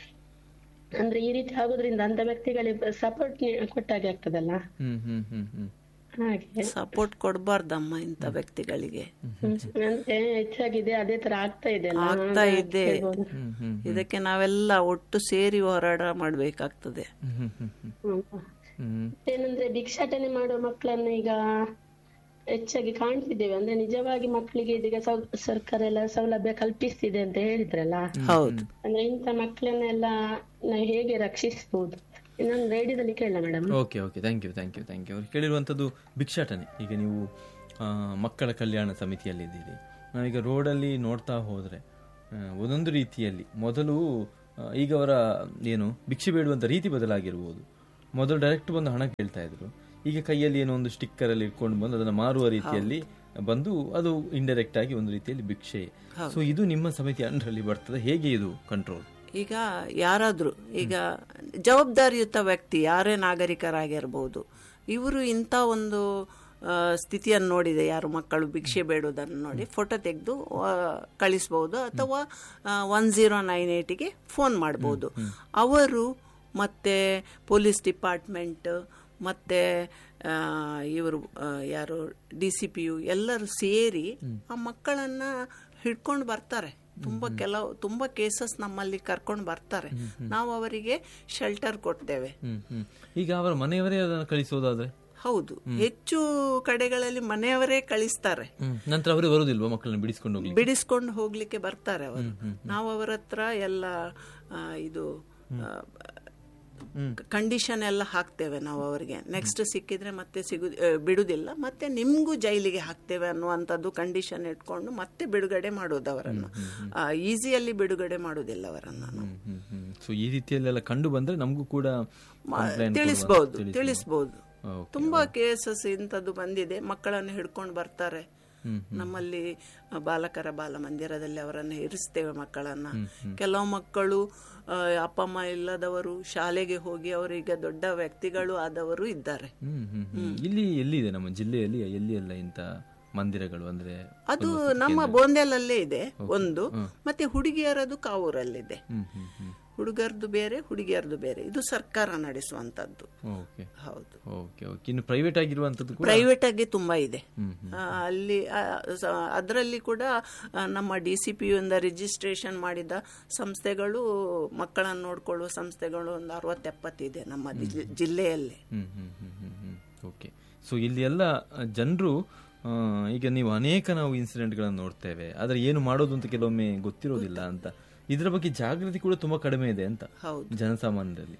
ಅಂದ್ರೆ ಈ ರೀತಿ ಆಗೋದ್ರಿಂದ ಅಂತ ವ್ಯಕ್ತಿಗಳಿಗೆ ಸಪೋರ್ಟ್ ಕೊಟ್ಟಾಗೆ ಆಗ್ತದಲ್ಲ ಹ್ಮ್ ಹ್ಮ್ ಹ್ಮ್ ಹ್ಮ್ ಹಾಗೆ ಸಪೋರ್ಟ್ ಕೊಡಬಾರ್ದಮ್ಮ ಇಂಥ ವ್ಯಕ್ತಿಗಳಿಗೆ ಅಂದ್ರೆ ಹೆಚ್ಚಾಗಿದೆ ಅದೇ ತರ ಆಗ್ತಾ ಇದೆ ಅಲ್ಲ? ಆಗ್ತಾ ಇದೆ ಹೇಳ್ಬೋದು. ಹ್ಮ್ ಹ್ಮ್ ಇದಕ್ಕೆ ನಾವೆಲ್ಲ ಒಟ್ಟು ಸೇರಿ ಹೋರಾಟ ಮಾಡ್ಬೇಕಾಗ್ತದೆ ಹ್ಮ್ ಹ್ಮ್ ಹ್ಮ್ ಹ್ಮ್. ಹ್ಮ್ ಏನಂದ್ರೆ ಭಿಕ್ಷಾಟನೆ ಮಾಡುವ ಮಕ್ಕಳನ್ನ ಈಗ ಹೆಚ್ಚಾಗಿ ಕಾಣ್ತಿದ್ದೇವೆ ಅಂದ್ರೆ ನಿಜವಾಗಿ ಮಕ್ಕಳಿಗೆ ಇದೀಗ ಸೌ- ಸರ್ಕಾರ ಎಲ್ಲ ಸೌಲಭ್ಯ ಕಲ್ಪಿಸ್ತಿದೆ ಅಂತ ಹೇಳಿದ್ರಲ್ಲ ಹೌದು ಅಂದ್ರೆ ಇಂಥ ಮಕ್ಕಳನ್ನೆಲ್ಲ ನಾವು ಹೇಗೆ ರಕ್ಷಿಸಬಹುದು ಇನ್ನೊಂದು ರೇಡಿಯೋದಲ್ಲಿ ಕೇಳ madam okay okay thank you thank you thank you ಅವ್ರು ಕೇಳಿರುವಂಥದ್ದು ಭಿಕ್ಷಾಟನೆ ಈಗ ನೀವು ಆ, ಮಕ್ಕಳ ಕಲ್ಯಾಣ ಸಮಿತಿಯಲ್ಲಿದ್ದೀರಿ ನಾವೀಗ ರೋಡಲ್ಲಿ ನೋಡ್ತಾ ಹೋದರೆ ಒಂದೊಂದು ರೀತಿಯಲ್ಲಿ ಮೊದಲು ಆ, ಈಗ ಅವರ ಏನು ಭಿಕ್ಷೆ ಬೇಡುವಂಥ ರೀತಿ ಬದಲಾಗಿರ್ಬೋದು ಮೊದಲು ಡೈರೆಕ್ಟ್ ಬಂದು ಹಣ ಕೇಳ್ತಾ ಇದ್ರು ಈಗ ಕೈಯಲ್ಲಿ ಏನೋ ಒಂದು ಸ್ಟಿಕ್ಕರ್ ಅಲ್ಲಿ ಇಟ್ಕೊಂಡು ಬಂದು ಅದನ್ನು ಮಾರುವ ರೀತಿಯಲ್ಲಿ ಬಂದು ಅದು ಇಂಡೈರೆಕ್ಟ್ ಆಗಿ ಒಂದು ರೀತಿಯಲ್ಲಿ ಭಿಕ್ಷೆ ಸೊ ಇದು ನಿಮ್ಮ ಸಮಿತಿ ಅಂಡರಲ್ಲಿ ಬರ್ತದೆ ಹೇಗೆ ಇದು ಕಂಟ್ರೋಲ್ ಈಗ ಯಾರಾದರೂ ಈಗ ಜವಾಬ್ದಾರಿಯುತ ವ್ಯಕ್ತಿ ಯಾರೇ ನಾಗರಿಕರಾಗಿರ್ಬೋದು ಇವರು ಇಂಥ ಒಂದು ಆ, ಸ್ಥಿತಿಯನ್ನು ನೋಡಿದೆ ಯಾರು ಮಕ್ಕಳು ಭಿಕ್ಷೆ ಬೇಡುವುದನ್ನು ನೋಡಿ ಫೋಟೋ ತೆಗೆದು ಕಳಿಸ್ಬೋದು ಅಥವಾ ಒನ್ ಝೀರೋ ನೈನ್ ಏಯ್ಟಿಗೆ ಫೋನ್ ಮಾಡ್ಬೋದು ಅವರು ಮತ್ತು ಪೊಲೀಸ್ ಡಿಪಾರ್ಟ್ಮೆಂಟ್ ಮತ್ತು ಇವರು ಆ, ಯಾರು ಡಿ ಸಿ ಪಿ ಯು ಎಲ್ಲರೂ ಸೇರಿ ಆ ಮಕ್ಕಳನ್ನು ಹಿಡ್ಕೊಂಡು ಬರ್ತಾರೆ ತುಂಬ ಕೆಲವು ತುಂಬ ಕೇಸಸ್ ನಮ್ಮಲ್ಲಿ ಕರ್ಕೊಂಡು ಬರ್ತಾರೆ ನಾವು ಅವರಿಗೆ ಶೆಲ್ಟರ್ ಕೊಡ್ತೇವೆ ಹ್ಮ್ ಹ್ಮ್ ಈಗ ಅವರ ಮನೆಯವರೇ ಅದನ್ನು ಕಳಿಸೋದಾದ್ರೆ ಹೌದು ಹೆಚ್ಚು ಕಡೆಗಳಲ್ಲಿ ಮನೆಯವರೇ ಕಳಿಸ್ತಾರೆ ಹ್ಮ್ ನಂತರ ಅವರೇ ಬರುದಿಲ್ವಾ ಮಕ್ಕಳನ್ನ ಬಿಡಿಸ್ಕೊಂಡು ಹೋಗ್ಲಿಕ್ಕೆ ಬಿಡಿಸ್ಕೊಂಡು ಹೋಗ್ಲಿಕ್ಕೆ ಬರ್ತಾರೆ ಅವರು ನಾವು ಅವರ ಹತ್ರ ಎಲ್ಲ ಆ, ಇದು ಕಂಡೀಷನ್ ಎಲ್ಲ ಹಾಕ್ತೇವೆ ನಾವು ಅವರಿಗೆ ನೆಕ್ಸ್ಟ್ ಸಿಕ್ಕಿದ್ರೆ ಮತ್ತೆ ಸಿಗು ಆ, ಬಿಡುದಿಲ್ಲ ಮತ್ತೆ ನಿಮ್ಗೂ ಜೈಲಿಗೆ ಹಾಕ್ತೇವೆ ಅನ್ನುವಂಥದ್ದು ಕಂಡೀಷನ್ ಇಟ್ಕೊಂಡು ಮತ್ತೆ ಬಿಡುಗಡೆ ಮಾಡೋದು ಅವರನ್ನು ಈಸಿಯಲ್ಲಿ ಬಿಡುಗಡೆ ಮಾಡುವುದಿಲ್ಲ ಅವರನ್ನು ನಾವು. ಹ್ಮ್ ಹ್ಮ್ ಸೊ ಈ ರೀತಿಯಲ್ಲೆಲ್ಲ ಕಂಡು ಬಂದ್ರೆ ನಮಗೂ ಕೂಡ complaint ತಿಳಿಸ್ಬೋದು ಕೊಡುವ- ತಿಳಿಸ್ಬೋದು Okay, ತುಂಬಾ ಕೇಸಸ್ ಇಂಥದ್ದು ಬಂದಿದೆ ಮಕ್ಕಳನ್ನು ಹಿಡ್ಕೊಂಡು ಬರ್ತಾರೆ ನಮ್ಮಲ್ಲಿ ಆ, ಬಾಲಕರ ಬಾಲ ಮಂದಿರದಲ್ಲಿ ಅವರನ್ನು ಇರಿಸ್ತೇವೆ ಮಕ್ಕಳನ್ನ ಕೆಲವು ಮಕ್ಕಳು ಆ, ಅಪ್ಪ ಅಮ್ಮ ಇಲ್ಲದವರು ಶಾಲೆಗೆ ಹೋಗಿ ಅವರೀಗ ದೊಡ್ಡ ವ್ಯಕ್ತಿಗಳು ಆದವರು ಇದ್ದಾರೆ ಹ್ಮ್ ಹ್ಮ್ ಹ್ಮ್ ಇಲ್ಲಿ ಎಲ್ಲಿದೆ ನಮ್ಮ ಜಿಲ್ಲೆಯಲ್ಲಿ ಎಲ್ಲಿ ಎಲ್ಲ ಇಂತ ಮಂದಿರಗಳು ಅಂದ್ರೆ ಅದು ನಮ್ಮ ಬೋಂದೆಲಲ್ಲೇ ಇದೆ ಒಂದು ಮತ್ತೆ ಹುಡುಗಿಯರದು ಕಾವೂರಲ್ಲಿದೆ ಹ್ಮ್ ಹ್ಮ್ ಹ್ಮ್ ಹುಡುಗರದು ಬೇರೆ ಹುಡುಗಿಯರದು ಬೇರೆ ಇದು ಸರ್ಕಾರ ನಡೆಸುವಂತದ್ದು ಓಕೆ ಹೌದು ಓಕೆ ಓಕೆ ಇನ್ನು ಪ್ರೈವೇಟ್ ಆಗಿರುವಂತದ್ದು ಕೂಡ ಪ್ರೈವೇಟ್ ಆಗಿ ತುಂಬಾ ಇದೆ ಆ, ಅಲ್ಲಿ ಅದರಲ್ಲಿ ಕೂಡ ಆ, ನಮ್ಮ ಡಿ ಸಿ ಪಿ ಇಂದ ರಿಜಿಸ್ಟ್ರೇಷನ್ ಮಾಡಿದ ಸಂಸ್ಥೆಗಳು ಮಕ್ಕಳನ್ನು ನೋಡ್ಕೊಳ್ಳುವ ಸಂಸ್ಥೆಗಳು ಒಂದು ಅರವತ್ತೆಪ್ಪತ್ತಿದೆ ನಮ್ಮ ಜಿ- ಜಿಲ್ಲೆಯಲ್ಲಿ ಹ್ಮ್ hmm hmm hmm hmm okay so ಇಲ್ಲಿ ಎಲ್ಲ ಜನರು ಈಗ ನೀವು ಅನೇಕ ನಾವು ಇನ್ಸಿಡೆಂಟ್ಗಳನ್ನು ನೋಡ್ತೇವೆ ಆದ್ರೆ ಏನು ಮಾಡೋದು ಅಂತ ಕೆಲವೊಮ್ಮೆ ಗೊತ್ತಿರೋದಿಲ್ಲ ಅಂತ ಇದರ ಬಗ್ಗೆ ಜಾಗೃತಿ ಕೂಡ ತುಂಬಾ ಕಡಿಮೆ ಇದೆ ಅಂತ ಹೌದು ಜನಸಾಮಾನ್ಯರಲ್ಲಿ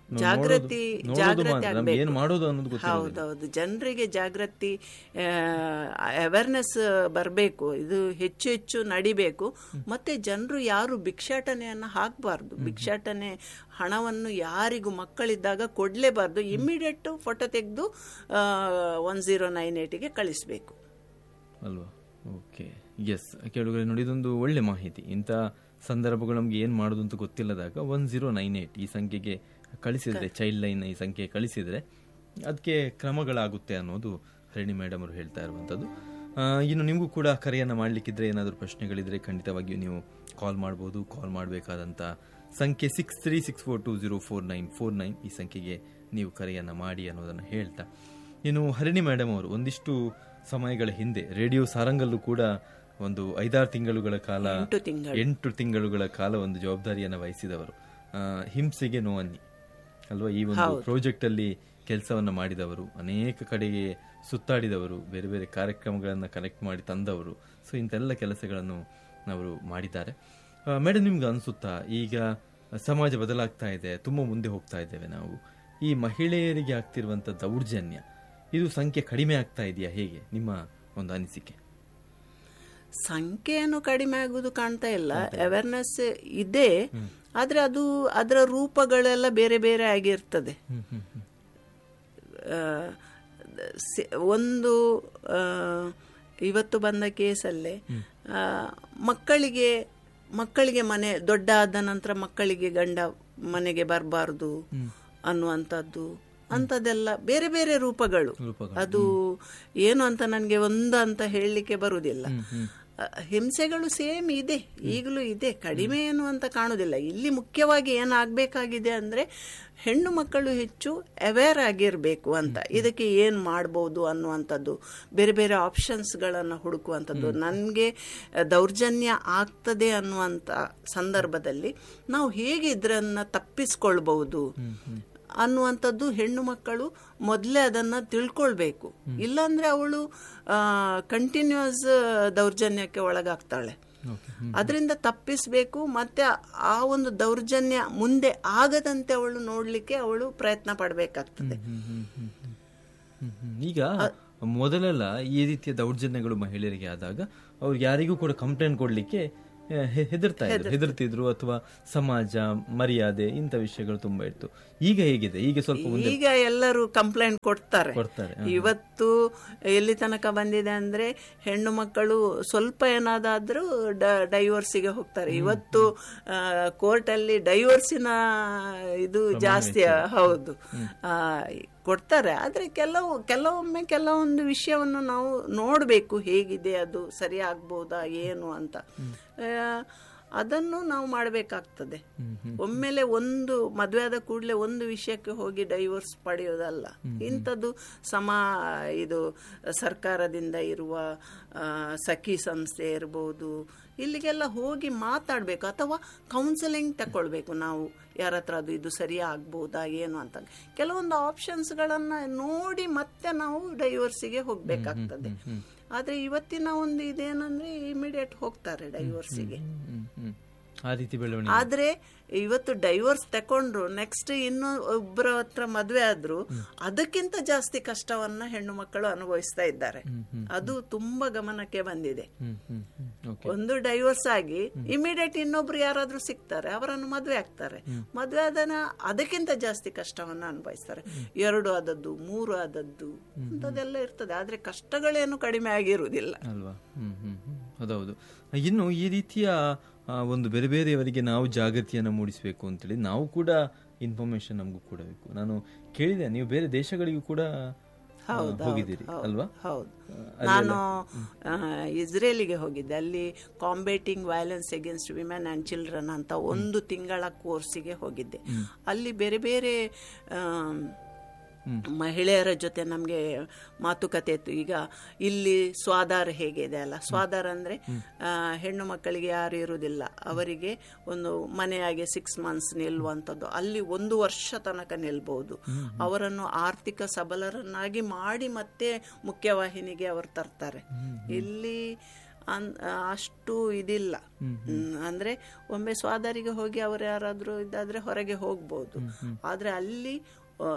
ನಾವು ಜಾಗೃತಿ ನೋಡೋದು- ನೋಡೋದು ಜಾಗೃತಿ ಮಾತ್ರ, ನಮ್ಗೆ ಆಗ್ಬೇಕು. ಏನು ಮಾಡೋದು ಅನ್ನೋದು ಗೊತ್ತಿಲ್ಲ ಹೌದೌದು ಜನರಿಗೆ ಜಾಗೃತಿ ಅವೇರ್ನೆಸ್ ಬರಬೇಕು ಇದು ಹೆಚ್ಚು ಹೆಚ್ಚು ನಡಿಬೇಕು ಮತ್ತೆ ಜನರು ಯಾರು ಭಿಕ್ಷಾಟನೆಯನ್ನ ಹಾಕಬಾರ್ದು ಭಿಕ್ಷಾಟನೆ ಹಣವನ್ನು ಯಾರಿಗೂ ಮಕ್ಕಳಿದ್ದಾಗ ಕೊಡ್ಲೇಬಾರ್ದು ಇಮಿಡಿಯೇಟ್ ಫೋಟೋ ತೆಗೆದು ಒನ್ ಜೀರೋ ನೈನ್ ಏಟಿಗೆ ಕಳಿಸ್ಬೇಕು ಅಲ್ವಾ ಓಕೆ ಎಸ್ ಕೇಳುಗರೆ ನೋಡಿ ಇದೊಂದು ಒಳ್ಳೆ ಮಾಹಿತಿ ಇಂಥ ಸಂದರ್ಭಗಳು ನಮ್ಗೆ ಏನು ಮಾಡೋದು ಅಂತ ಗೊತ್ತಿಲ್ಲದಾಗ ಒನ್ ಜೀರೋ ನೈನ್ ಏಟ್ ಈ ಸಂಖ್ಯೆಗೆ ಕಳಿಸಿದ್ರೆ ಚೈಲ್ಡ್ ಲೈನ್ ಈ ಸಂಖ್ಯೆ ಕಳಿಸಿದ್ರೆ ಅದಕ್ಕೆ ಕ್ರಮಗಳಾಗುತ್ತೆ ಅನ್ನೋದು ಹರಿಣಿ ಮೇಡಮ್ ಅವರು ಹೇಳ್ತಾ ಇರುವಂಥದ್ದು ಆ, ಇನ್ನು ನಿಮಗೂ ಕೂಡ ಕರೆಯನ್ನು ಮಾಡಲಿಕ್ಕಿದ್ರೆ ಏನಾದರೂ ಪ್ರಶ್ನೆಗಳಿದ್ರೆ ಖಂಡಿತವಾಗಿಯೂ ನೀವು ಕಾಲ್ ಮಾಡ್ಬೋದು ಕಾಲ್ ಮಾಡಬೇಕಾದಂಥ ಸಂಖ್ಯೆ six three six four two zero four nine four nine ಈ ಸಂಖ್ಯೆಗೆ ನೀವು ಕರೆಯನ್ನು ಮಾಡಿ ಅನ್ನೋದನ್ನು ಹೇಳ್ತಾ ಇನ್ನು ಹರಿಣಿ ಮೇಡಮ್ ಅವರು ಒಂದಿಷ್ಟು ಸಮಯಗಳ ಹಿಂದೆ ರೇಡಿಯೋ ಸಾರಂಗಲ್ಲೂ ಕೂಡ ಒಂದು ಐದಾರು ತಿಂಗಳುಗಳ ಕಾಲ ಎಂಟು ತಿಂಗಳು. ಎಂಟು ತಿಂಗಳುಗಳ ಕಾಲ ಒಂದು ಜವಾಬ್ದಾರಿಯನ್ನು ವಹಿಸಿದವರು ಆ, ಹಿಂಸೆಗೆ ನೋವನ್ನಿ ಅಲ್ವಾ ಈ ಒಂದು ಪ್ರಾಜೆಕ್ಟ್ ಅಲ್ಲಿ ಕೆಲಸವನ್ನ ಮಾಡಿದವರು ಅನೇಕ ಕಡೆಗೆ ಸುತ್ತಾಡಿದವರು ಬೇರೆ ಬೇರೆ ಕಾರ್ಯಕ್ರಮಗಳನ್ನು ಕನೆಕ್ಟ್ ಮಾಡಿ ತಂದವರು ಸೊ ಇಂತೆಲ್ಲ ಕೆಲಸಗಳನ್ನು ಅವರು ಮಾಡಿದ್ದಾರೆ ಮೇಡಮ್ ನಿಮ್ಗೆ ಅನ್ಸುತ್ತಾ ಈಗ ಸಮಾಜ ಬದಲಾಗ್ತಾ ಇದೆ ತುಂಬಾ ಮುಂದೆ ಹೋಗ್ತಾ ಇದ್ದೇವೆ ನಾವು ಈ ಮಹಿಳೆಯರಿಗೆ ಆಗ್ತಿರುವಂತ ದೌರ್ಜನ್ಯ ಇದು ಸಂಖ್ಯೆ ಕಡಿಮೆ ಆಗ್ತಾ ಇದೆಯಾ ಹೇಗೆ ನಿಮ್ಮ ಒಂದು ಅನಿಸಿಕೆ ಸಂಖ್ಯೆಯನ್ನು ಕಡಿಮೆ ಆಗುದು ಕಾಣ್ತಾ ಇಲ್ಲ ಅವೇರ್ನೆಸ್ ಇದೆ ಆದ್ರೆ ಅದು ಅದರ ರೂಪಗಳೆಲ್ಲ ಬೇರೆ ಬೇರೆ ಆಗಿರ್ತದೆ ಆ, ಸಿ- ಒಂದು ಆ, ಇವತ್ತು ಬಂದ ಕೇಸಲ್ಲೇ ಆ, ಮಕ್ಕಳಿಗೆ ಮಕ್ಕಳಿಗೆ ಮನೆ ದೊಡ್ಡ ಆದ ನಂತರ ಮಕ್ಕಳಿಗೆ ಗಂಡ ಮನೆಗೆ ಬರಬಾರ್ದು ಅನ್ನುವಂಥದ್ದು ಅಂಥದ್ದೆಲ್ಲ ಬೇರೆ ಬೇರೆ ರೂಪಗಳು ಅದು ಏನು ಅಂತ ನನಗೆ ಒಂದು ಅಂತ ಹೇಳಲಿಕ್ಕೆ ಬರುವುದಿಲ್ಲ ಆ, ಹಿಂಸೆಗಳು ಸೇಮ್ ಇದೆ ಈಗಲೂ ಇದೆ ಕಡಿಮೆ ಏನು ಅಂತ ಕಾಣುವುದಿಲ್ಲ ಇಲ್ಲಿ ಮುಖ್ಯವಾಗಿ ಏನಾಗಬೇಕಾಗಿದೆ ಅಂದರೆ ಹೆಣ್ಣು ಮಕ್ಕಳು ಹೆಚ್ಚು ಅವೇರ್ ಆಗಿರಬೇಕು ಅಂತ ಇದಕ್ಕೆ ಏನು ಮಾಡ್ಬೋದು ಅನ್ನುವಂಥದ್ದು ಬೇರೆ ಬೇರೆ ಆಪ್ಷನ್ಸ್ಗಳನ್ನು ಹುಡುಕುವಂಥದ್ದು ನನಗೆ ದೌರ್ಜನ್ಯ ಆಗ್ತದೆ ಅನ್ನುವಂಥ ಸಂದರ್ಭದಲ್ಲಿ ನಾವು ಹೇಗೆ ಇದರನ್ನು ತಪ್ಪಿಸ್ಕೊಳ್ಬಹುದು ಅನ್ನುವಂಥದ್ದು ಹೆಣ್ಣು ಮಕ್ಕಳು ಮೊದಲೇ ಅದನ್ನ ತಿಳ್ಕೊಳ್ಬೇಕು ಇಲ್ಲಾಂದ್ರೆ ಅವಳು ಕಂಟಿನ್ಯೂಸ್ ದೌರ್ಜನ್ಯಕ್ಕೆ ಒಳಗಾಗ್ತಾಳೆ ಅದರಿಂದ ತಪ್ಪಿಸ್ಬೇಕು ಮತ್ತೆ ಆ ಒಂದು ದೌರ್ಜನ್ಯ ಮುಂದೆ ಆಗದಂತೆ ಅವಳು ನೋಡ್ಲಿಕ್ಕೆ ಅವಳು ಪ್ರಯತ್ನ ಪಡಬೇಕಾಗ್ತದೆ ಈಗ ಮೊದಲೆಲ್ಲ ಈ ರೀತಿಯ ದೌರ್ಜನ್ಯಗಳು ಮಹಿಳೆಯರಿಗೆ ಆದಾಗ ಅವ್ರು ಯಾರಿಗೂ ಕೂಡ ಕಂಪ್ಲೇಂಟ್ ಕೊಡ್ಲಿಕ್ಕೆ ಆ, ಹೆ- ಹೆದರ್ತಾ ಇದ್ರು ಹೆದರ್ತಿದ್ರು ಅಥವಾ ಸಮಾಜ ಮರ್ಯಾದೆ ಇಂಥ ವಿಷಯಗಳು ತುಂಬಾ ಇತ್ತು ಈಗ ಹೇಗಿದೆ ಈಗ ಸ್ವಲ್ಪ ಮುಂದೆ ಈಗ ಎಲ್ಲರೂ ಕಂಪ್ಲೇಂಟ್ ಕೊಡ್ತಾರೆ ಕೊಡ್ತಾರೆ ಇವತ್ತು ಎಲ್ಲಿ ತನಕ ಬಂದಿದೆ ಅಂದ್ರೆ ಹೆಣ್ಣು ಮಕ್ಕಳು ಸ್ವಲ್ಪ ಏನಾದಾದ್ರೂ ಡೈವರ್ಸಿಗೆ ಹೋಗ್ತಾರೆ ಇವತ್ತು ಕೋರ್ಟ್ ಅಲ್ಲಿ ಡೈವರ್ಸಿನ ಇದು ಜಾಸ್ತಿ ಹೌದು ಆ, ಕೊಡ್ತಾರೆ ಆದ್ರೆ ಕೆಲವು ಕೆಲವೊಮ್ಮೆ ಕೆಲವೊಂದು ವಿಷಯವನ್ನು ನಾವು ನೋಡಬೇಕು ಹೇಗಿದೆ ಅದು ಸರಿ ಆಗ್ಬೋದಾ ಏನು ಅಂತ ಆ, ಅದನ್ನು ನಾವು ಮಾಡಬೇಕಾಗ್ತದೆ ಒಮ್ಮೆಲೆ ಒಂದು ಮದುವೆ ಆದ ಕೂಡಲೇ ಒಂದು ವಿಷಯಕ್ಕೆ ಹೋಗಿ ಡೈವೋರ್ಸ್ ಪಡೆಯೋದಲ್ಲ ಇಂಥದ್ದು ಸಮ ಇದು ಸರ್ಕಾರದಿಂದ ಇರುವ ಆ, ಸಖಿ ಸಂಸ್ಥೆ ಇರ್ಬೋದು ಇಲ್ಲಿಗೆಲ್ಲ ಹೋಗಿ ಮಾತಾಡಬೇಕು ಅಥವಾ ಕೌನ್ಸಿಲಿಂಗ್ ತಗೊಳ್ಬೇಕು ನಾವು ಯಾರ ಹತ್ರ ಅದು ಇದು ಸರಿ ಆಗ್ಬೋದಾ ಏನು ಅಂತ ಕೆಲವೊಂದು ಆಪ್ಷನ್ಸ್ಗಳನ್ನು ನೋಡಿ ಮತ್ತೆ ನಾವು ಡೈವರ್ಸಿಗೆ ಹೋಗ್ಬೇಕಾಗ್ತದೆ ಆದ್ರೆ ಇವತ್ತಿನ ಒಂದು ಇದೇನಂದ್ರೆ ಇಮಿಡಿಯೇಟ್ ಹೋಗ್ತಾರೆ ಡೈವರ್ಸಿಗೆ ಹ್ಮ್, ಹ್ಮ್. ಆ ರೀತಿ ಬೆಳವಣಿಗೆ ಆದ್ರೆ ಇವತ್ತು ಡೈವರ್ಸ್ ತಕೊಂಡ್ರು ನೆಕ್ಸ್ಟ್ ಇನ್ನು ಒಬ್ಬರ ಹತ್ರ ಮದ್ವೆ ಆದ್ರು ಅದಕ್ಕಿಂತ ಜಾಸ್ತಿ ಕಷ್ಟವನ್ನ ಹೆಣ್ಣು ಮಕ್ಕಳು ಅನುಭವಿಸ್ತಾ ಇದ್ದಾರೆ ಅದು ತುಂಬಾ ಗಮನಕ್ಕೆ ಬಂದಿದೆ ಹ್ಮ್ ಹ್ಮ್ ಹ್ಮ್ ಓಕೆ ಒಂದು ಡೈವರ್ಸ್ ಆಗಿ ಇಮಿಡಿಯೇಟ್ ಇನ್ನೊಬ್ರು ಯಾರಾದ್ರೂ ಸಿಗ್ತಾರೆ ಅವರನ್ನು ಮದ್ವೆ ಆಗ್ತಾರೆ ಮದ್ವೆ ಆದನ ಅದಕ್ಕಿಂತ ಜಾಸ್ತಿ ಕಷ್ಟವನ್ನ ಅನುಭವಿಸ್ತಾರೆ ಎರಡು ಆದದ್ದು ಮೂರು ಆದದ್ದು ಅಂತದೆಲ್ಲ ಇರ್ತದೆ ಆದ್ರೆ ಕಷ್ಟಗಳೇನು ಕಡಿಮೆ ಆಗಿರುವುದಿಲ್ಲ ಅಲ್ವಾ ಹ್ಮ್ ಹ್ಮ್ ಹ್ಮ್ ಹೌದೌದು ಇನ್ನು ಈ ರೀತಿಯ ಆ, ಒಂದು ಬೇರೆ ಬೇರೆಯವರಿಗೆ ನಾವು ಜಾಗೃತಿಯನ್ನು ಮೂಡಿಸಬೇಕು ಅಂತೇಳಿ ನಾವು ಕೂಡ ಇನ್ಫಾರ್ಮೇಶನ್ ನಮಗೂ ಕೂಡ ಬೇಕು ನಾನು ಕೇಳಿದೆ ನೀವು ಬೇರೆ ದೇಶಗಳಿಗೂ ಕೂಡ ಆ, ಹೋಗಿದ್ದೀರಿ ಅಲ್ವಾ ಹೌದು ನಾನು ಆ, ಇಸ್ರೇಲಿಗೆ ಹೋಗಿದ್ದೆ ಅಲ್ಲಿ combating violence against women and children ಅಂತ ಒಂದು ತಿಂಗಳ ಕೋರ್ಸಿಗೆ ಹೋಗಿದ್ದೆ ಅಲ್ಲಿ ಬೇರೆ ಬೇರೆ ಆಮ್, ಮಹಿಳೆಯರ ಜೊತೆ ನಮಗೆ ಮಾತುಕತೆ ಇತ್ತು ಈಗ ಇಲ್ಲಿ ಸ್ವಾಧಾರ ಹೇಗಿದೆ ಅಲ್ಲ ಸ್ವಾಧಾರ ಅಂದ್ರೆ ಆ, ಹೆಣ್ಣು ಮಕ್ಕಳಿಗೆ ಯಾರು ಇರುವುದಿಲ್ಲ ಅವರಿಗೆ ಒಂದು ಮನೆಯಾಗೆ ಸಿಕ್ಸ್ ಮಂತ್ಸ್ ನಿಲ್ಲುವಂಥದ್ದು ಅಲ್ಲಿ ಒಂದು ವರ್ಷ ತನಕ ನಿಲ್ಬಹುದು ಅವರನ್ನು ಆರ್ಥಿಕ ಸಬಲರನ್ನಾಗಿ ಮಾಡಿ ಮತ್ತೆ ಮುಖ್ಯವಾಹಿನಿಗೆ ಅವರು ತರ್ತಾರೆ ಇಲ್ಲಿ ಅನ್- ಅಷ್ಟು ಇದಿಲ್ಲ ಹ್ಮ್, ಅಂದ್ರೆ ಒಮ್ಮೆ ಸ್ವಾದರಿಗೆ ಹೋಗಿ ಅವರು ಯಾರಾದ್ರೂ ಇದ್ದಾದ್ರೆ ಹೊರಗೆ ಹೋಗ್ಬೋದು ಆದ್ರೆ ಅಲ್ಲಿ ಆ,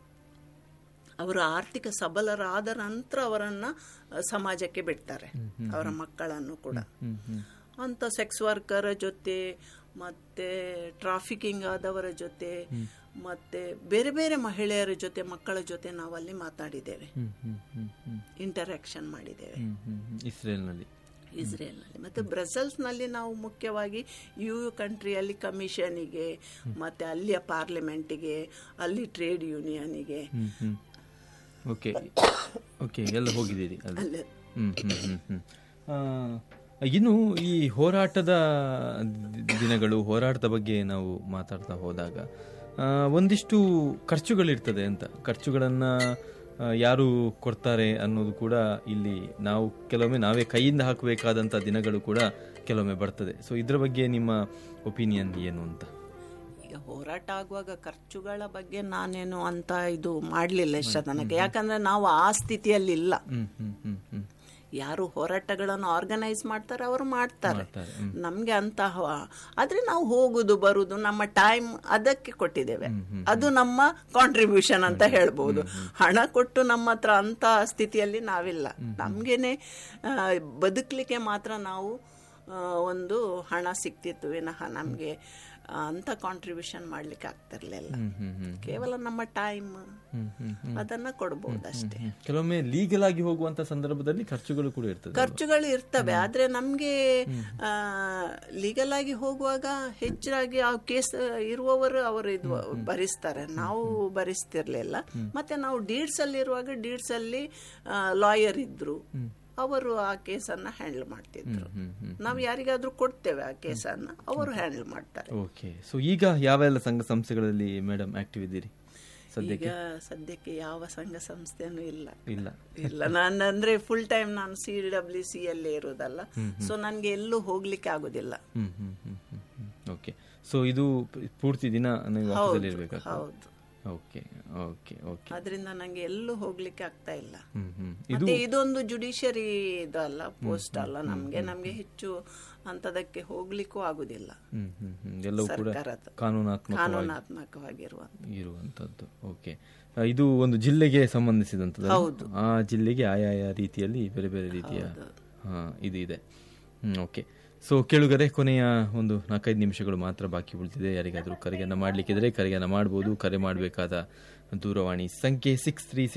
ಅವರು ಆರ್ಥಿಕ ಸಬಲರಾದ ನಂತರ ಅವರನ್ನ ಆ, ಸಮಾಜಕ್ಕೆ ಬಿಡ್ತಾರೆ ಅವರ ಮಕ್ಕಳನ್ನು ಕೂಡ ಅಂತ ಸೆಕ್ಸ್ ವರ್ಕರ್ ಜೊತೆ ಮತ್ತೆ ಟ್ರಾಫಿಕಿಂಗ್ ಆದವರ ಜೊತೆ ಮತ್ತೆ ಬೇರೆ ಬೇರೆ ಮಹಿಳೆಯರ ಜೊತೆ ಮಕ್ಕಳ ಜೊತೆ ನಾವು ಅಲ್ಲಿ ಮಾತಾಡಿದ್ದೇವೆ ಹ್ಮ್, ಹ್ಮ್, ಹ್ಮ್, ಹ್ಮ್, ಇಂಟರಾಕ್ಷನ್ ಮಾಡಿದ್ದೇವೆ ಹ್ಮ್, ಹ್ಮ್, ಹ್ಮ್. ಇಸ್ರೇಲ್ನಲ್ಲಿ ಇಸ್ರೇಲ್ನಲ್ಲಿ ಮತ್ತೆ ಬ್ರಸೆಲ್ಸ್ನಲ್ಲಿ ನಾವು ಮುಖ್ಯವಾಗಿ ಯು ಕಂಟ್ರಿಯಲ್ಲಿ ಕಮಿಷನಿಗೆ ಮತ್ತೆ ಅಲ್ಲಿಯ ಪಾರ್ಲಿಮೆಂಟಿಗೆ ಅಲ್ಲಿ ಟ್ರೇಡ್ ಯೂನಿಯನ್ಗೆ ಹ್ಮ್ ಹ್ಮ್ ಓಕೆ ಓಕೆ ಎಲ್ಲ ಹೋಗಿದ್ದೀರಿ ಅಲ್ಲಿ ಅಲ್ಲಿ ಹ್ಮ್ ಹ್ಮ್ ಹ್ಮ್ ಹ್ಮ್ ಆ, ಇನ್ನು ಈ ಹೋರಾಟದ ದಿ- ದಿನಗಳು ಹೋರಾಟದ ಬಗ್ಗೆ ನಾವು ಮಾತಾಡ್ತಾ ಹೋದಾಗ ಆ, ಒಂದಿಷ್ಟು ಖರ್ಚುಗಳಿರ್ತದೆ ಅಂತ ಖರ್ಚುಗಳನ್ನ ಆ, ಯಾರು ಕೊಡ್ತಾರೆ ಅನ್ನೋದು ಕೂಡ ಇಲ್ಲಿ ನಾವು ಕೆಲವೊಮ್ಮೆ ನಾವೇ ಕೈಯಿಂದ ಹಾಕಬೇಕಾದಂಥ ದಿನಗಳು ಕೂಡ ಕೆಲವೊಮ್ಮೆ ಬರ್ತದೆ ಸೊ ಇದ್ರ ಬಗ್ಗೆ ನಿಮ್ಮ ಒಪಿನಿಯನ್ ಏನು ಅಂತ ಈಗ ಹೋರಾಟ ಆಗುವಾಗ ಖರ್ಚುಗಳ ಬಗ್ಗೆ ನಾನೇನು ಅಂತ ಇದು ಮಾಡಲಿಲ್ಲ ಇಷ್ಟ ತನಕ ಯಾಕಂದ್ರೆ ನಾವು ಆ ಸ್ಥಿತಿಯಲ್ಲಿ ಇಲ್ಲ ಹ್ಮ್ ಹ್ಮ್ ಹ್ಮ್ ಹ್ಮ್ ಯಾರು ಹೋರಾಟಗಳನ್ನು ಆರ್ಗನೈಸ್ ಮಾಡ್ತಾರೆ ಅವರು ಮಾಡ್ತಾರೆ ಮಾಡ್ತಾರೆ, ಹ್ಮ್. ನಮ್ಗೆ ಅಂತ ಆದ್ರೆ ನಾವು ಹೋಗುದು ಬರುದು ನಮ್ಮ ಟೈಮ್ ಅದಕ್ಕೆ ಕೊಟ್ಟಿದ್ದೇವೆ ಅದು ನಮ್ಮ ಕಾಂಟ್ರಿಬ್ಯೂಷನ್ ಅಂತ ಹೇಳ್ಬೋದು ಹಣ ಕೊಟ್ಟು ನಮ್ಮ ಹತ್ರ ಅಂತ ಸ್ಥಿತಿಯಲ್ಲಿ ನಾವಿಲ್ಲ ನಮ್ಗೇನೆ ಆ, ಬದುಕ್ಲಿಕ್ಕೆ ಮಾತ್ರ ನಾವು ಆ, ಒಂದು ಹಣ ಸಿಕ್ತಿತ್ತು ವಿನಃ ನಮ್ಗೆ ಅಂತ ಕಾಂಟ್ರಿಬ್ಯೂಷನ್ ಮಾಡ್ಲಿಕ್ಕೆ ಆಗ್ತಿರ್ಲಿಲ್ಲ ಹ್ಮ್ ಹ್ಮ್ ಹ್ಮ್ ಕೇವಲ ನಮ್ಮ ಟೈಮ್ ಹ್ಮ್ ಹ್ಮ್ ಹ್ಮ್ ಅದನ್ನ ಕೊಡ್ಬೋದು ಅಷ್ಟೇ ಹ್ಮ್. ಕೆಲವೊಮ್ಮೆ ಲೀಗಲ್ ಆಗಿ ಹೋಗುವಂತ ಸಂದರ್ಭದಲ್ಲಿ ಖರ್ಚುಗಳು ಕೂಡ ಇರ್ತದೆ ಖರ್ಚುಗಳು ಇರ್ತವೆ ಆದ್ರೆ ನಮ್ಗೆ ಲೀಗಲ್ ಆಗಿ ಹೋಗುವಾಗ ಹೆಚ್ಚಾಗಿ ಆ ಕೇಸ್ ಇರುವವರು ಅವರು ಇದು ಭರಿಸ್ತಾರೆ ನಾವು ಭರಿಸ್ತಿರ್ಲಿಲ್ಲ ಮತ್ತೆ ನಾವು ಡೀಡ್ಸ್ ಅಲ್ಲಿ ಇರುವಾಗ ಡೀಡ್ಸ್ ಅಲ್ಲಿ ಲಾಯರ್ ಇದ್ರು ಅವರು ಆ ಕೇಸನ್ನ ಹ್ಯಾಂಡಲ್ ಮಾಡ್ತಿದ್ರು ಹ್ಮ್ ಹ್ಮ್ ನಾವು ಯಾರಿಗಾದ್ರೂ ಕೊಡ್ತೇವೆ ಆ ಕೇಸನ್ನ ಅವರು ಹ್ಯಾಂಡಲ್ ಮಾಡ್ತಾರೆ ಓಕೆ ಸೊ ಈಗ ಯಾವೆಲ್ಲ ಸಂಘ ಸಂಸ್ಥೆಗಳಲ್ಲಿ ಮೇಡಮ್ ಆಕ್ಟಿವ್ ಇದ್ದೀರಿ ಸದ್ಯಕ್ಕೆ ಈಗ ಸದ್ಯಕ್ಕೆ ಯಾವ ಸಂಘ ಸಂಸ್ಥೆನೂ ಇಲ್ಲ ಇಲ್ಲ ಇಲ್ಲ ನಾನು ಅಂದ್ರೆ ಫುಲ್ ಟೈಮ್ ನಾನು ಸಿ ಡಬ್ಲ್ಯೂ ಸಿ ಅಲ್ಲೇ ಇರೋದಲ್ಲ ಸೊ ನನ್ಗೆ ಎಲ್ಲೂ ಹೋಗ್ಲಿಕ್ಕೆ ಆಗುದಿಲ್ಲ ಹ್ಮ್ hmm hmm hmm hmm okay so ಇದು ಪ- ಪೂರ್ತಿ ದಿನ ನೀವು ಆಫೀಸಲ್ಲಿ ಇರ್ಬೇಕಾಗ್ತದೆ ಹೌದು ಓಕೆ ಓಕೆ ಓಕೆ ಅದರಿಂದ ನಂಗೆ ಎಲ್ಲೂ ಹೋಗ್ಲಿಕ್ಕೆ ಆಗ್ತಾ ಇಲ್ಲ ಹ್ಮ್ ಹ್ಮ್ ಮತ್ತೆ ಇದೊಂದು ಜುಡಿಷಿಯರಿ ಇದಲ್ಲ ಪೋಸ್ಟ್ ಅಲ್ಲ ನಮ್ಗೆ ನಮ್ಗೆ ಹೆಚ್ಚು ಅಂತದಕ್ಕೆ ಹೋಗ್ಲಿಕ್ಕೂ ಆಗುದಿಲ್ಲ ಹ್ಮ್ ಹ್ಮ್ ಹ್ಮ್ ಎಲ್ಲವೂ ಕೂಡ ಸರ್ಕಾರದ ಕಾನೂನಾತ್ಮಕವಾಗಿ ಕಾನೂನಾತ್ಮಕವಾಗಿರುವ ಇರುವಂತದ್ದು ಓಕೆ ಇದು ಒಂದು ಜಿಲ್ಲೆಗೆ ಸಂಬಂಧಿಸಿದಂಥದ್ದು ಆ ಜಿಲ್ಲೆಗೆ ಆಯಾಯ ರೀತಿಯಲ್ಲಿ ಬೇರೆ ಬೇರೆ ರೀತಿಯ ಹಾ ಇದು ಇದೆ ಹ್ಮ್ ಓಕೆ ಸೊ ಕೇಳುಗರೆ ಕೊನೆಯ ಒಂದು ನಾಲ್ಕೈದು ನಿಮಿಷಗಳು ಮಾತ್ರ ಬಾಕಿ ಉಳಿದಿದೆ ಯಾರಿಗಾದ್ರೂ ಕರೆಯನ್ನ ಮಾಡ್ಲಿಕ್ಕಿದ್ರೆ ಕರೆಯನ್ನ ಮಾಡ್ಬೋದು ಕರೆ ಮಾಡಬೇಕಾದ ದೂರವಾಣಿ ಸಂಖ್ಯೆ ಸಿಕ್ಸ್ ತ್ರೀ